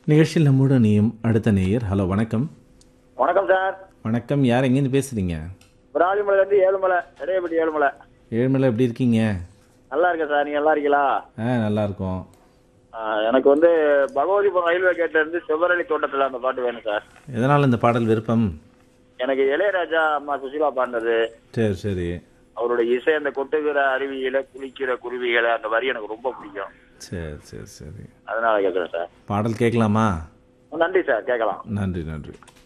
நிகழ்ச்சியில் நம்மோடு நீயும் அடுத்த நேயர் ஹலோ வணக்கம் வணக்கம் சார் வணக்கம் யார் எங்கேருந்து பேசுகிறீங்க விராலிமலையிலேருந்து ஏழுமலை இடையப்பட்டி ஏழுமலை ஏழுமலை எப்படி இருக்கீங்க நல்லா இருக்கேன் சார் நீங்கள் நல்லா இருக்கீங்களா ஆ நல்லா இருக்கோம் ஆ, எனக்கு வந்து பகவதிபுரம் ரயில்வே கேட்ல இருந்து செவ்வரளி தோட்டத்தில் அந்த பாட்டு வேணும் சார் எதனால் இந்த பாடல் விருப்பம் எனக்கு இளையராஜா அம்மா சுசிலா பாடினது சரி சரி அவருடைய இசை அந்த கொட்டுகிற அருவியில குளிக்கிற குருவிகளை அந்த வரி எனக்கு ரொம்ப பிடிக்கும் சரி சரி சரி அதனால கேட்குறேன் சார் பாடல் கேட்கலாமா நன்றி சார் கேட்கலாம் நன்றி நன்றி